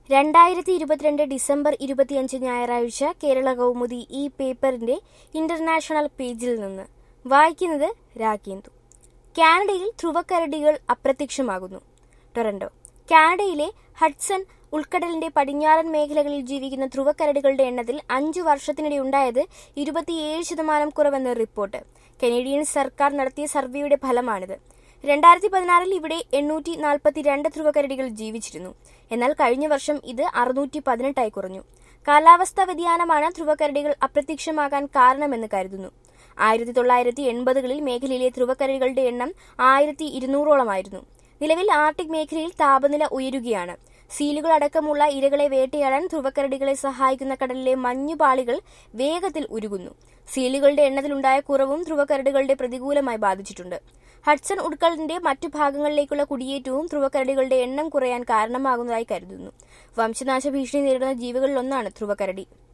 രണ്ടായിരത്തി ഇരുപത്തിരണ്ട് ഡിസംബർ ഇരുപത്തിയഞ്ച് ഞായറാഴ്ച കേരള കൗമുദി ഈ പേപ്പറിന്റെ ഇന്റർനാഷണൽ പേജിൽ നിന്ന് വായിക്കുന്നത് രാഗേന്ദു കാനഡയിൽ ധ്രുവക്കരടികൾ അപ്രത്യക്ഷമാകുന്നു ടൊറന്റോ കാനഡയിലെ ഹഡ്സൺ ഉൾക്കടലിന്റെ പടിഞ്ഞാറൻ മേഖലകളിൽ ജീവിക്കുന്ന ധ്രുവക്കരടികളുടെ എണ്ണത്തിൽ അഞ്ചു വർഷത്തിനിടെ ഉണ്ടായത് ഇരുപത്തിയേഴ് ശതമാനം കുറവെന്ന് റിപ്പോർട്ട് കനേഡിയൻ സർക്കാർ നടത്തിയ സർവേയുടെ ഫലമാണിത് രണ്ടായിരത്തി പതിനാറിൽ ഇവിടെ എണ്ണൂറ്റി നാൽപ്പത്തിരണ്ട് ധ്രുവക്കരടികൾ ജീവിച്ചിരുന്നു എന്നാൽ കഴിഞ്ഞ വർഷം ഇത് അറുന്നൂറ്റി പതിനെട്ടായി കുറഞ്ഞു കാലാവസ്ഥാ വ്യതിയാനമാണ് ധ്രുവക്കരടികൾ അപ്രത്യക്ഷമാകാൻ കാരണമെന്ന് കരുതുന്നു ആയിരത്തി തൊള്ളായിരത്തി എൺപതുകളിൽ മേഖലയിലെ ധ്രുവക്കരടികളുടെ എണ്ണം ആയിരത്തി ഇരുന്നൂറോളമായിരുന്നു നിലവിൽ ആർട്ടിക് മേഖലയിൽ താപനില ഉയരുകയാണ് സീലുകൾ അടക്കമുള്ള ഇരകളെ വേട്ടയാടാൻ ധ്രുവക്കരടികളെ സഹായിക്കുന്ന കടലിലെ മഞ്ഞുപാളികൾ വേഗത്തിൽ ഉരുകുന്നു സീലുകളുടെ എണ്ണത്തിലുണ്ടായ കുറവും ധ്രുവക്കരടികളുടെ പ്രതികൂലമായി ബാധിച്ചിട്ടുണ്ട് ഹഡ്സൺ ഉൾക്കടലിന്റെ മറ്റു ഭാഗങ്ങളിലേക്കുള്ള കുടിയേറ്റവും ധ്രുവക്കരടികളുടെ എണ്ണം കുറയാൻ കാരണമാകുന്നതായി കരുതുന്നു വംശനാശ ഭീഷണി നേരിടുന്ന ജീവികളിലൊന്നാണ് ധ്രുവക്കരടി